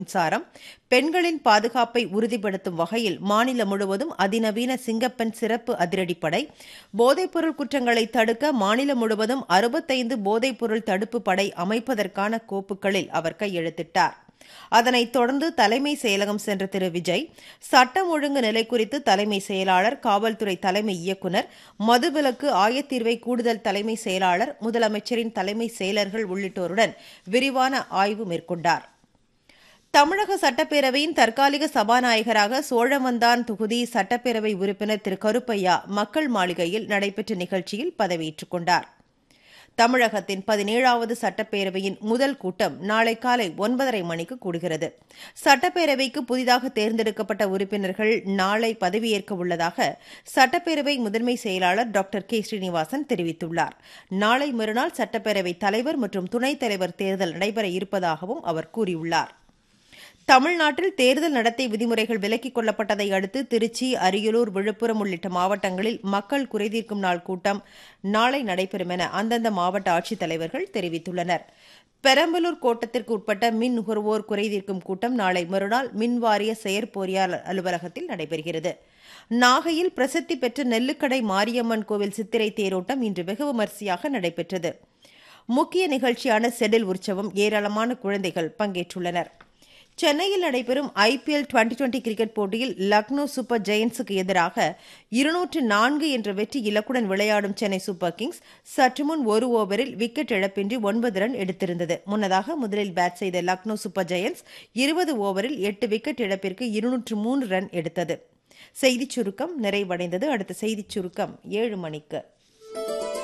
மின்சாரம் பெண்களின் பாதுகாப்பை உறுதிப்படுத்தும் வகையில் மாநிலம் முழுவதும் அதிநவீன சிங்கப்பெண் சிறப்பு அதிரடிப்படை போதைப்பொருள் குற்றங்களை தடுக்க மாநிலம் முழுவதும் அறுபத்தைந்து போதைப்பொருள் தடுப்பு படை அமைப்பதற்கான கோப்புகளில் அவர் கையெழுத்திட்டார் அதனைத் தொடர்ந்து தலைமை செயலகம் சென்ற திரு விஜய் சட்டம் ஒழுங்கு நிலை குறித்து தலைமை செயலாளர் காவல்துறை தலைமை இயக்குநர் மதுவிலக்கு ஆயத்தீர்வை கூடுதல் தலைமை செயலாளர் முதலமைச்சரின் தலைமை செயலர்கள் உள்ளிட்டோருடன் விரிவான ஆய்வு மேற்கொண்டார் தமிழக சட்டப்பேரவையின் தற்காலிக சபாநாயகராக சோழவந்தான் தொகுதி சட்டப்பேரவை உறுப்பினர் திரு கருப்பையா மக்கள் மாளிகையில் நடைபெற்ற நிகழ்ச்சியில் பதவியேற்றுக் கொண்டார் தமிழகத்தின் பதினேழாவது சட்டப்பேரவையின் முதல் கூட்டம் நாளை காலை ஒன்பதரை மணிக்கு கூடுகிறது சட்டப்பேரவைக்கு புதிதாக தேர்ந்தெடுக்கப்பட்ட உறுப்பினர்கள் நாளை பதவியேற்க உள்ளதாக சட்டப்பேரவை முதன்மை செயலாளர் டாக்டர் கே ஸ்ரீனிவாசன் தெரிவித்துள்ளார் நாளை மறுநாள் சட்டப்பேரவை தலைவர் மற்றும் துணைத் தலைவர் தேர்தல் நடைபெற இருப்பதாகவும் அவர் கூறியுள்ளார் தமிழ்நாட்டில் தேர்தல் நடத்தை விதிமுறைகள் விலக்கிக் கொள்ளப்பட்டதை அடுத்து திருச்சி அரியலூர் விழுப்புரம் உள்ளிட்ட மாவட்டங்களில் மக்கள் குறைதீர்க்கும் நாள் கூட்டம் நாளை நடைபெறும் என அந்தந்த மாவட்ட ஆட்சித்தலைவர்கள் தெரிவித்துள்ளனர் பெரம்பலூர் கோட்டத்திற்கு உட்பட்ட மின் நுகர்வோர் குறைதீர்க்கும் கூட்டம் நாளை மறுநாள் மின்வாரிய செயற்பொறியாளர் அலுவலகத்தில் நடைபெறுகிறது நாகையில் பிரசித்தி பெற்ற நெல்லுக்கடை மாரியம்மன் கோவில் சித்திரை தேரோட்டம் இன்று வெகு விமரிசையாக நடைபெற்றது முக்கிய நிகழ்ச்சியான செடில் உற்சவம் ஏராளமான குழந்தைகள் பங்கேற்றுள்ளனர் சென்னையில் நடைபெறும் ஐபிஎல் டுவெண்டி டுவெண்டி கிரிக்கெட் போட்டியில் லக்னோ சூப்பர் ஜெயன்ஸுக்கு எதிராக இருநூற்று நான்கு என்ற வெற்றி இலக்குடன் விளையாடும் சென்னை சூப்பர் கிங்ஸ் சற்று முன் ஒரு ஓவரில் விக்கெட் இழப்பின்றி ஒன்பது ரன் எடுத்திருந்தது முன்னதாக முதலில் பேட் செய்த லக்னோ சூப்பர் ஜெயன்ஸ் இருபது ஓவரில் எட்டு விக்கெட் இழப்பிற்கு இருநூற்று மூன்று ரன் எடுத்தது செய்திச் சுருக்கம் நிறைவடைந்தது அடுத்த செய்திச் சுருக்கம் ஏழு மணிக்கு